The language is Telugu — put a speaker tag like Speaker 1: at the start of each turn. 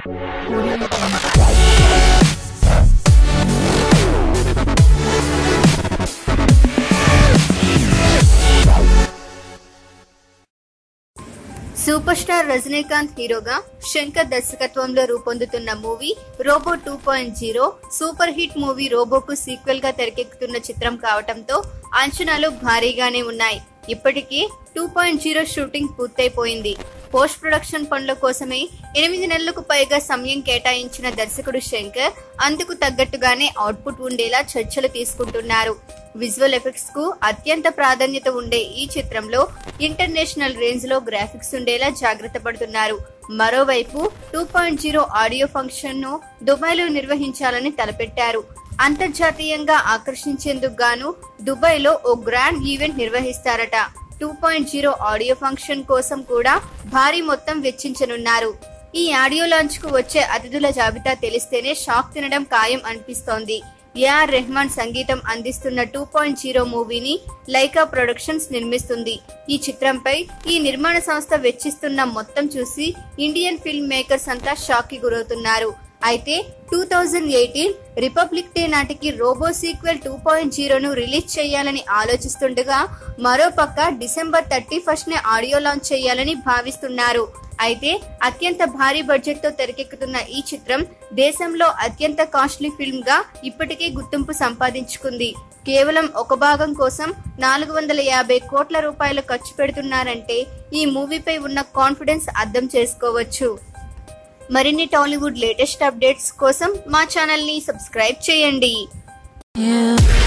Speaker 1: సూపర్ స్టార్ రజనీకాంత్ హీరోగా శంకర్ దర్శకత్వంలో రూపొందుతున్న movie Robo two point zero super hit movie రోబోకు సీక్వెల్ గా తెరకెక్కుతున్న చిత్రం కావటంతో అంచనాలు భారీగానే ఉన్నాయి ఇప్పటికే టూ పాయింట్ జీరో షూటింగ్ పూర్తయిపోయింది పోస్ట్ ప్రొడక్షన్ పనుల కోసమే ఎనిమిది నెలలకు పైగా సమయం కేటాయించిన దర్శకుడు శంకర్ అందుకు తగ్గట్టుగానే అవుట్పుట్ ఉండేలా చర్చలు తీసుకుంటున్నారు విజువల్ ఎఫెక్ట్స్ కు అత్యంత ప్రాధాన్యత ఉండే ఈ చిత్రంలో ఇంటర్నేషనల్ రేంజ్ లో గ్రాఫిక్స్ ఉండేలా జాగ్రత్త పడుతున్నారు మరోవైపు two point zero audio function ను దుబాయ్ లో నిర్వహించాలని తలపెట్టారు అంతర్జాతీయంగా ఆకర్షించేందుకు గాను దుబాయ్ లో ఓ గ్రాండ్ ఈవెంట్ నిర్వహిస్తారట two point zero audio function కోసం కూడా భారీ మొత్తం వెచ్చించనున్నారు ఈ ఆడియో లాంచ్ కు వచ్చే అతిథుల జాబితా తెలిస్తేనే షాక్ తినడం ఖాయం అనిపిస్తోంది ఏఆర్ రెహమాన్ సంగీతం అందిస్తున్న టూ పాయింట్ జీరో మూవీని లైకా ప్రొడక్షన్స్ నిర్మిస్తుంది ఈ చిత్రంపై ఈ నిర్మాణ సంస్థ వెచ్చిస్తున్న మొత్తం చూసి ఇండియన్ ఫిల్మ్ మేకర్స్ అంతా షాక్ కి గురవుతున్నారు అయితే two thousand eighteen republic day నాటికి రోబో సీక్వెల్ టూ పాయింట్ జీరోను రిలీజ్ చేయాలని ఆలోచిస్తుండగా మరోపక్క డిసెంబర్ థర్టీ ఫస్ట్ నే ఆడియో లాంచ్ చేయాలని భావిస్తున్నారు అయితే అత్యంత భారీ బడ్జెట్ తో తెరకెక్కుతున్న ఈ చిత్రం దేశంలో అత్యంత కాస్ట్లీ ఫిల్మ్ గా ఇప్పటికే గుర్తింపు సంపాదించుకుంది కేవలం ఒక భాగం కోసం నాలుగు వందల యాభై కోట్ల రూపాయలు ఖర్చు పెడుతున్నారంటే ఈ మూవీపై ఉన్న కాన్ఫిడెన్స్ అర్థం చేసుకోవచ్చు మరిన్ని టాలీవుడ్ లేటెస్ట్ అప్డేట్స్ కోసం మా ఛానల్ ని సబ్స్క్రైబ్ చేయండి
Speaker 2: You